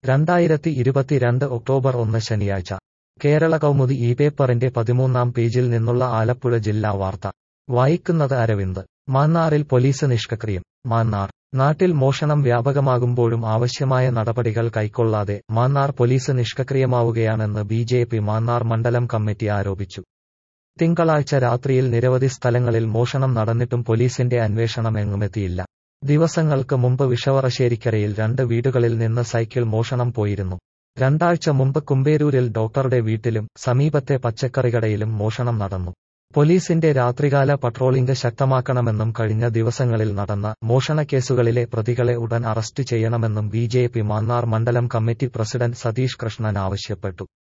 രണ്ടായിരത്തി ഇരുപത്തിരണ്ട് ഒക്ടോബർ ഒന്ന് ശനിയാഴ്ച കേരള കൗമുദി ഈ പേപ്പറിന്റെ പതിമൂന്നാം പേജിൽ നിന്നുള്ള ആലപ്പുഴ ജില്ലാ വാർത്ത വായിക്കുന്നത് അരവിന്ദ് മാന്നാറിൽ പോലീസ് നിഷ്ക്രിയം മാന്നാർ നാട്ടിൽ മോഷണം വ്യാപകമാകുമ്പോഴും ആവശ്യമായ നടപടികൾ കൈക്കൊള്ളാതെ മാന്നാർ പോലീസ് നിഷ്ക്രിയമാവുകയാണെന്ന് ബി ജെ പി മാന്നാർ മണ്ഡലം കമ്മിറ്റി ആരോപിച്ചു തിങ്കളാഴ്ച രാത്രിയിൽ നിരവധി സ്ഥലങ്ങളിൽ മോഷണം നടന്നിട്ടും പോലീസിന്റെ അന്വേഷണം എങ്ങുമെത്തിയില്ല ദിവസങ്ങൾക്ക് മുമ്പ് വിഷവറശ്ശേരിക്കരയിൽ രണ്ട് വീടുകളിൽ നിന്ന് സൈക്കിൾ മോഷണം പോയിരുന്നു രണ്ടാഴ്ച മുമ്പ് കുമ്പേരൂരിൽ ഡോക്ടറുടെ വീട്ടിലും സമീപത്തെ പച്ചക്കറികടയിലും മോഷണം നടന്നു പോലീസിന്റെ രാത്രികാല പട്രോളിംഗ് ശക്തമാക്കണമെന്നും കഴിഞ്ഞ ദിവസങ്ങളിൽ നടന്ന മോഷണക്കേസുകളിലെ പ്രതികളെ ഉടൻ അറസ്റ്റ് ചെയ്യണമെന്നും ബി ജെ പി മാന്നാർ മണ്ഡലം കമ്മിറ്റി പ്രസിഡന്റ് സതീഷ് കൃഷ്ണൻ ആവശ്യപ്പെട്ടു